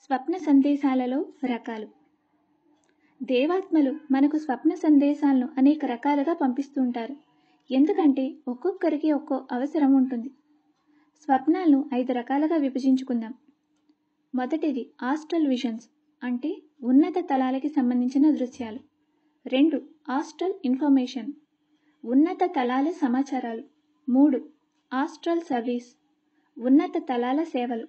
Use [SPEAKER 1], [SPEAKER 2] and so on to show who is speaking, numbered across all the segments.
[SPEAKER 1] స్వప్న సందేశాలలో రకాలు దేవాత్మలు మనకు స్వప్న సందేశాలను అనేక రకాలుగా పంపిస్తూ ఉంటారు ఎందుకంటే ఒక్కొక్కరికి ఒక్కో అవసరం ఉంటుంది స్వప్నాలను ఐదు రకాలుగా విభజించుకుందాం మొదటిది ఆస్ట్రల్ విజన్స్ అంటే ఉన్నత తలాలకి సంబంధించిన దృశ్యాలు రెండు ఆస్ట్రల్ ఇన్ఫర్మేషన్ ఉన్నత తలాల సమాచారాలు మూడు ఆస్ట్రల్ సర్వీస్ ఉన్నత తలాల సేవలు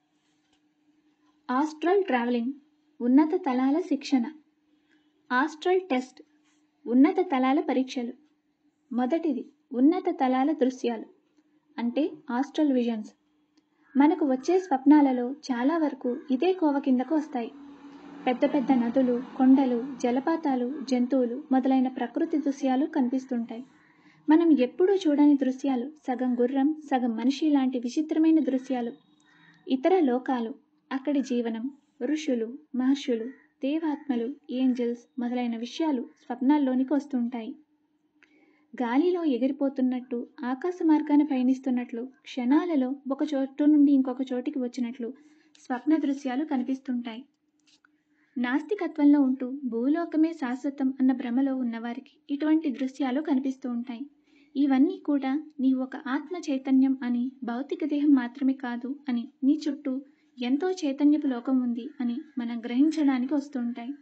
[SPEAKER 1] ఆస్ట్రల్ ట్రావెలింగ్ ఉన్నత తలాల శిక్షణ ఆస్ట్రల్ టెస్ట్ ఉన్నత తలాల పరీక్షలు మొదటిది ఉన్నత తలాల దృశ్యాలు అంటే ఆస్ట్రల్ విజన్స్ మనకు వచ్చే స్వప్నాలలో చాలా వరకు ఇదే కోవ కిందకు వస్తాయి పెద్ద పెద్ద నదులు కొండలు జలపాతాలు జంతువులు మొదలైన ప్రకృతి దృశ్యాలు కనిపిస్తుంటాయి మనం ఎప్పుడూ చూడని దృశ్యాలు సగం గుర్రం సగం మనిషి లాంటి విచిత్రమైన దృశ్యాలు ఇతర లోకాలు అక్కడి జీవనం ఋషులు మహర్షులు దేవాత్మలు ఏంజల్స్ మొదలైన విషయాలు స్వప్నాల్లోనికి వస్తుంటాయి గాలిలో ఎగిరిపోతున్నట్టు ఆకాశ మార్గాన పయనిస్తున్నట్లు క్షణాలలో ఒక చోటు నుండి ఇంకొక చోటికి వచ్చినట్లు స్వప్న దృశ్యాలు కనిపిస్తుంటాయి నాస్తికత్వంలో ఉంటూ భూలోకమే శాశ్వతం అన్న భ్రమలో ఉన్నవారికి ఇటువంటి దృశ్యాలు కనిపిస్తూ ఉంటాయి ఇవన్నీ కూడా నీ ఒక ఆత్మ చైతన్యం అని భౌతిక దేహం మాత్రమే కాదు అని నీ చుట్టూ ఎంతో చైతన్యపు లోకం ఉంది అని మనం గ్రహించడానికి వస్తుంటాయి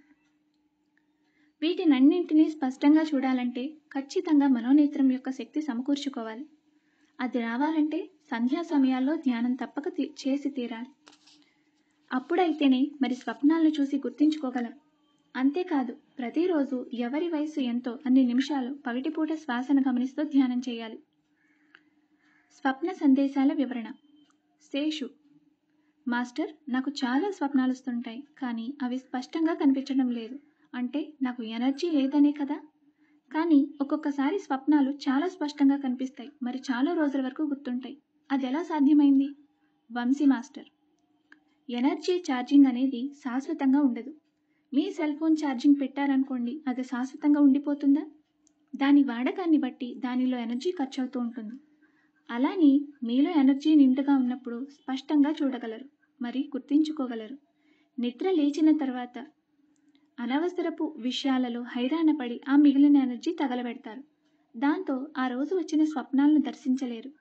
[SPEAKER 1] వీటినన్నింటినీ స్పష్టంగా చూడాలంటే ఖచ్చితంగా మనోనేత్రం యొక్క శక్తి సమకూర్చుకోవాలి అది రావాలంటే సంధ్యా సమయాల్లో ధ్యానం తప్పక తీ- చేసి తీరాలి అప్పుడైతేనే మరి స్వప్నాలను చూసి గుర్తించుకోగలం అంతేకాదు ప్రతిరోజు ఎవరి వయసు ఎంతో అన్ని నిమిషాలు పగటిపూట శ్వాసను గమనిస్తూ ధ్యానం చేయాలి స్వప్న సందేశాల వివరణ శేషు మాస్టర్ నాకు చాలా స్వప్నాలు వస్తుంటాయి కానీ అవి స్పష్టంగా కనిపించడం లేదు అంటే నాకు ఎనర్జీ లేదనే కదా కానీ ఒక్కొక్కసారి స్వప్నాలు చాలా స్పష్టంగా కనిపిస్తాయి మరి చాలా రోజుల వరకు గుర్తుంటాయి అది ఎలా సాధ్యమైంది వంశీ మాస్టర్ ఎనర్జీ ఛార్జింగ్ అనేది శాశ్వతంగా ఉండదు మీ సెల్ ఫోన్ ఛార్జింగ్ పెట్టారనుకోండి అది శాశ్వతంగా ఉండిపోతుందా దాని వాడకాన్ని బట్టి దానిలో ఎనర్జీ ఖర్చు అవుతూ ఉంటుంది అలానే మీలో ఎనర్జీ నిండుగా ఉన్నప్పుడు స్పష్టంగా చూడగలరు మరి గుర్తించుకోగలరు నిద్ర లేచిన తర్వాత అనవసరపు విషయాలలో హైరాణ పడి ఆ మిగిలిన ఎనర్జీ తగలబెడతారు దాంతో ఆ రోజు వచ్చిన స్వప్నాలను దర్శించలేరు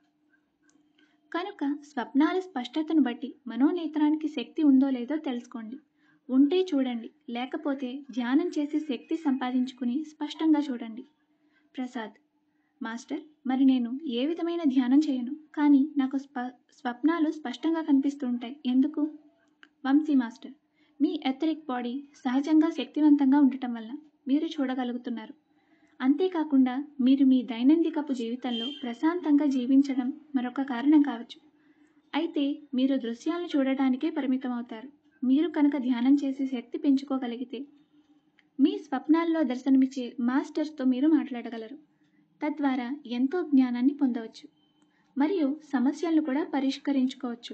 [SPEAKER 1] కనుక స్వప్నాల స్పష్టతను బట్టి మనోనేత్రానికి శక్తి ఉందో లేదో తెలుసుకోండి ఉంటే చూడండి లేకపోతే ధ్యానం చేసి శక్తి సంపాదించుకుని స్పష్టంగా చూడండి ప్రసాద్ మాస్టర్ మరి నేను ఏ విధమైన ధ్యానం చేయను కానీ నాకు స్ప స్వప్నాలు స్పష్టంగా కనిపిస్తుంటాయి ఎందుకు వంశీ మాస్టర్ మీ ఎథరిక్ బాడీ సహజంగా శక్తివంతంగా ఉండటం వల్ల మీరు చూడగలుగుతున్నారు అంతేకాకుండా మీరు మీ దైనందికపు జీవితంలో ప్రశాంతంగా జీవించడం మరొక కారణం కావచ్చు అయితే మీరు దృశ్యాలను చూడటానికే పరిమితం అవుతారు మీరు కనుక ధ్యానం చేసి శక్తి పెంచుకోగలిగితే మీ స్వప్నాల్లో దర్శనమిచ్చే మాస్టర్స్తో మీరు మాట్లాడగలరు తద్వారా ఎంతో జ్ఞానాన్ని పొందవచ్చు మరియు సమస్యలను కూడా పరిష్కరించుకోవచ్చు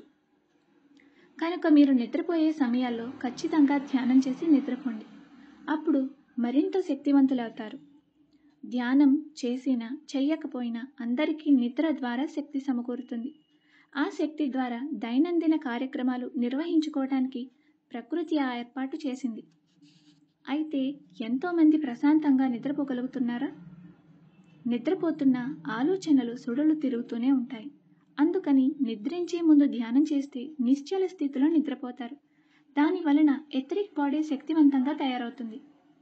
[SPEAKER 1] కనుక మీరు నిద్రపోయే సమయాల్లో ఖచ్చితంగా ధ్యానం చేసి నిద్రపోండి అప్పుడు మరింత శక్తివంతులవుతారు ధ్యానం చేసినా చెయ్యకపోయినా అందరికీ నిద్ర ద్వారా శక్తి సమకూరుతుంది ఆ శక్తి ద్వారా దైనందిన కార్యక్రమాలు నిర్వహించుకోవడానికి ప్రకృతి ఆ ఏర్పాటు చేసింది అయితే ఎంతోమంది ప్రశాంతంగా నిద్రపోగలుగుతున్నారా నిద్రపోతున్న ఆలోచనలు సుడులు తిరుగుతూనే ఉంటాయి అందుకని నిద్రించే ముందు ధ్యానం చేస్తే నిశ్చల స్థితిలో నిద్రపోతారు దాని వలన ఎథరిక్ బాడీ శక్తివంతంగా తయారవుతుంది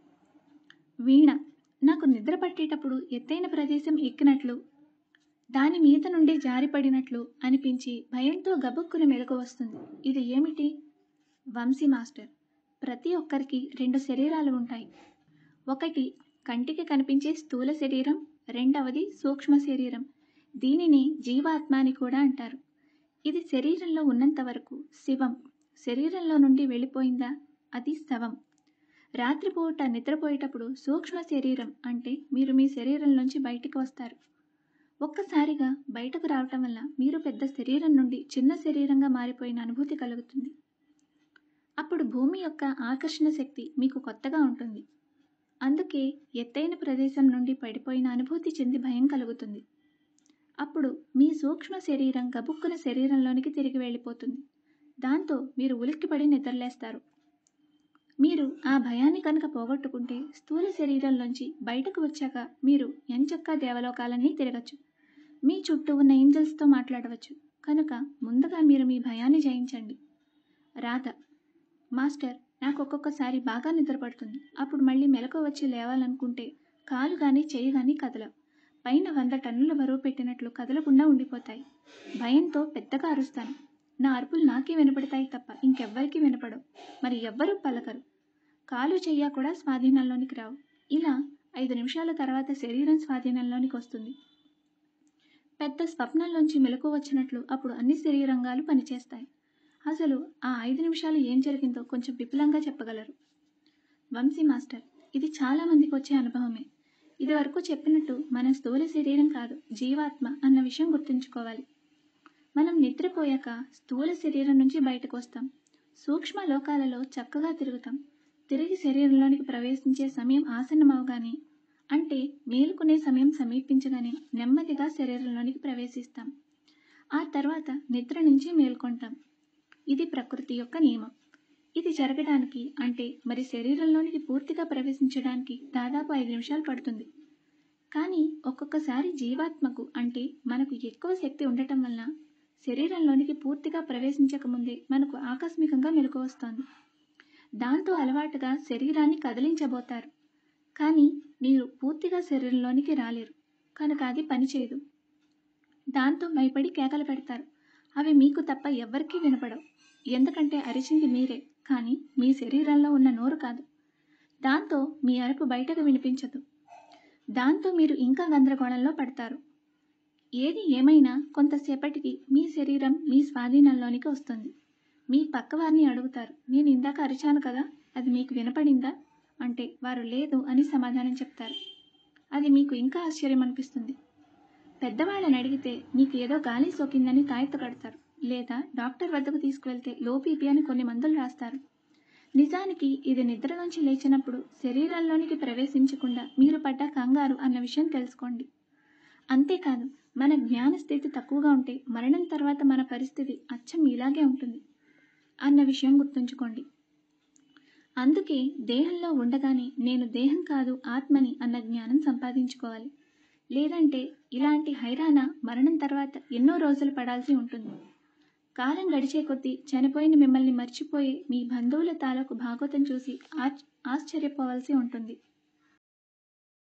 [SPEAKER 1] వీణ నాకు నిద్ర పట్టేటప్పుడు ఎత్తైన ప్రదేశం ఎక్కినట్లు దాని మీద నుండి జారిపడినట్లు అనిపించి భయంతో గబుక్కున మెలకు వస్తుంది ఇది ఏమిటి వంశీ మాస్టర్ ప్రతి ఒక్కరికి రెండు శరీరాలు ఉంటాయి ఒకటి కంటికి కనిపించే స్థూల శరీరం రెండవది సూక్ష్మ శరీరం దీనిని జీవాత్మ అని కూడా అంటారు ఇది శరీరంలో ఉన్నంత వరకు శివం శరీరంలో నుండి వెళ్ళిపోయిందా అది శవం రాత్రిపూట నిద్రపోయేటప్పుడు సూక్ష్మ శరీరం అంటే మీరు మీ శరీరం నుంచి బయటికి వస్తారు ఒక్కసారిగా బయటకు రావటం వల్ల మీరు పెద్ద శరీరం నుండి చిన్న శరీరంగా మారిపోయిన అనుభూతి కలుగుతుంది అప్పుడు భూమి యొక్క ఆకర్షణ శక్తి మీకు కొత్తగా ఉంటుంది అందుకే ఎత్తైన ప్రదేశం నుండి పడిపోయిన అనుభూతి చెంది భయం కలుగుతుంది అప్పుడు మీ సూక్ష్మ శరీరం గబుక్కున శరీరంలోనికి తిరిగి వెళ్ళిపోతుంది దాంతో మీరు ఉలిక్కిపడి నిద్రలేస్తారు మీరు ఆ భయాన్ని కనుక పోగొట్టుకుంటే స్థూల శరీరంలోంచి బయటకు వచ్చాక మీరు ఎంచక్కా దేవలోకాలన్నీ తిరగచ్చు మీ చుట్టూ ఉన్న ఏంజల్స్తో మాట్లాడవచ్చు కనుక ముందుగా మీరు మీ భయాన్ని జయించండి రాధ మాస్టర్ నాకు ఒక్కొక్కసారి బాగా నిద్రపడుతుంది అప్పుడు మళ్ళీ మెలకు వచ్చి లేవాలనుకుంటే కాలు కానీ చేయి కానీ కదలవు పైన వంద టన్నుల బరువు పెట్టినట్లు కదలకుండా ఉండిపోతాయి భయంతో పెద్దగా అరుస్తాను నా అరుపులు నాకే వినపడతాయి తప్ప ఇంకెవ్వరికీ వినపడవు మరి ఎవ్వరూ పలకరు కాలు చెయ్య కూడా స్వాధీనంలోనికి రావు ఇలా ఐదు నిమిషాల తర్వాత శరీరం స్వాధీనంలోనికి వస్తుంది పెద్ద స్వప్నంలోంచి మెలకు వచ్చినట్లు అప్పుడు అన్ని శరీరంగాలు పనిచేస్తాయి అసలు ఆ ఐదు నిమిషాలు ఏం జరిగిందో కొంచెం విపులంగా చెప్పగలరు వంశీ మాస్టర్ ఇది చాలా మందికి వచ్చే అనుభవమే ఇది వరకు చెప్పినట్టు మనం స్థూల శరీరం కాదు జీవాత్మ అన్న విషయం గుర్తుంచుకోవాలి మనం నిద్రపోయాక స్థూల శరీరం నుంచి బయటకు వస్తాం సూక్ష్మ లోకాలలో చక్కగా తిరుగుతాం తిరిగి శరీరంలోనికి ప్రవేశించే సమయం ఆసన్నమవగానే అంటే మేలుకునే సమయం సమీపించగానే నెమ్మదిగా శరీరంలోనికి ప్రవేశిస్తాం ఆ తర్వాత నిద్ర నుంచి మేల్కొంటాం ఇది ప్రకృతి యొక్క నియమం ఇది జరగడానికి అంటే మరి శరీరంలోనికి పూర్తిగా ప్రవేశించడానికి దాదాపు ఐదు నిమిషాలు పడుతుంది కానీ ఒక్కొక్కసారి జీవాత్మకు అంటే మనకు ఎక్కువ శక్తి ఉండటం వలన శరీరంలోనికి పూర్తిగా ప్రవేశించక ముందే మనకు ఆకస్మికంగా మెలకు వస్తుంది దాంతో అలవాటుగా శరీరాన్ని కదిలించబోతారు కానీ మీరు పూర్తిగా శరీరంలోనికి రాలేరు కనుక అది పనిచేయదు దాంతో భయపడి కేకలు పెడతారు అవి మీకు తప్ప ఎవ్వరికీ వినపడవు ఎందుకంటే అరిచింది మీరే కానీ మీ శరీరంలో ఉన్న నోరు కాదు దాంతో మీ అరుపు బయటకు వినిపించదు దాంతో మీరు ఇంకా గందరగోళంలో పడతారు ఏది ఏమైనా కొంతసేపటికి మీ శరీరం మీ స్వాధీనంలోనికి వస్తుంది మీ పక్కవారిని అడుగుతారు నేను ఇందాక అరిచాను కదా అది మీకు వినపడిందా అంటే వారు లేదు అని సమాధానం చెప్తారు అది మీకు ఇంకా ఆశ్చర్యం అనిపిస్తుంది పెద్దవాళ్ళని అడిగితే మీకు ఏదో గాలి సోకిందని తాయెత్తు కడతారు లేదా డాక్టర్ వద్దకు తీసుకువెళ్తే లో బీపీ అని కొన్ని మందులు రాస్తారు నిజానికి ఇది నిద్ర నుంచి లేచినప్పుడు శరీరంలోనికి ప్రవేశించకుండా మీరు పడ్డ కంగారు అన్న విషయం తెలుసుకోండి అంతేకాదు మన జ్ఞాన స్థితి తక్కువగా ఉంటే మరణం తర్వాత మన పరిస్థితి అచ్చం ఇలాగే ఉంటుంది అన్న విషయం గుర్తుంచుకోండి అందుకే దేహంలో ఉండగానే నేను దేహం కాదు ఆత్మని అన్న జ్ఞానం సంపాదించుకోవాలి లేదంటే ఇలాంటి హైరాణ మరణం తర్వాత ఎన్నో రోజులు పడాల్సి ఉంటుంది కాలం గడిచే కొద్దీ చనిపోయిన మిమ్మల్ని మర్చిపోయే మీ బంధువుల తాలూకు భాగవతం చూసి ఆశ్చర్యపోవాల్సి ఉంటుంది